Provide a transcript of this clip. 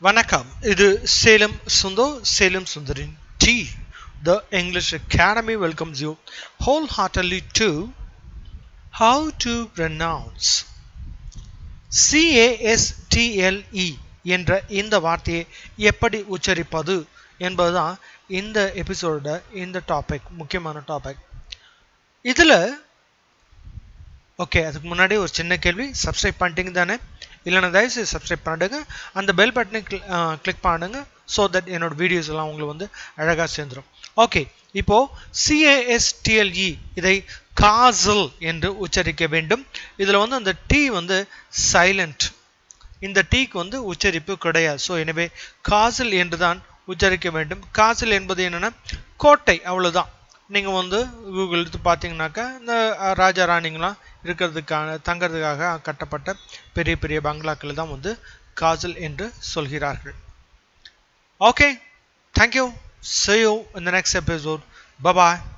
வணக்கம் இது சேலம் சுந்தோ சேலம் சுந்தரின் the the English academy welcomes you wholeheartedly to how to pronounce C A S T L E என்ற இந்த வார்த்தையை எப்படி உச்சரிப்பது என்பதுதான் இந்த எபிசோட இந்த டாபிக் முக்கியமான டாபிக் இதில் ஓகே அதுக்கு முன்னாடி ஒரு சின்ன கேள்வி சப்ஸ்கிரைப் பண்ணிட்டீங்க தானே இல்லைன்னா தயவுசெய்து சப்ஸ்கிரைப் பண்ணிடுங்க அந்த பெல் பட்டனை கிளிக் பண்ணுங்க ஸோ தட் என்னோட வீடியோஸ் எல்லாம் உங்களுக்கு வந்து அழகாக சேர்ந்துடும் ஓகே இப்போ சிஏஎஸ்டிஎல்இ இதை காசல் என்று உச்சரிக்க வேண்டும் இதில் வந்து அந்த டி வந்து சைலண்ட் இந்த டீக்கு வந்து உச்சரிப்பு கிடையாது ஸோ எனவே காசல் என்று தான் உச்சரிக்க வேண்டும் காசல் என்பது என்னென்னா கோட்டை அவ்வளோதான் நீங்கள் வந்து கூகுள் எடுத்து பார்த்தீங்கன்னாக்கா இந்த ராஜா ராணிங்களாம் இருக்கிறதுக்கான தங்கிறதுக்காக கட்டப்பட்ட பெரிய பெரிய பங்களாக்கள் தான் வந்து காசல் என்று சொல்கிறார்கள் okay thank you see you in the next episode bye bye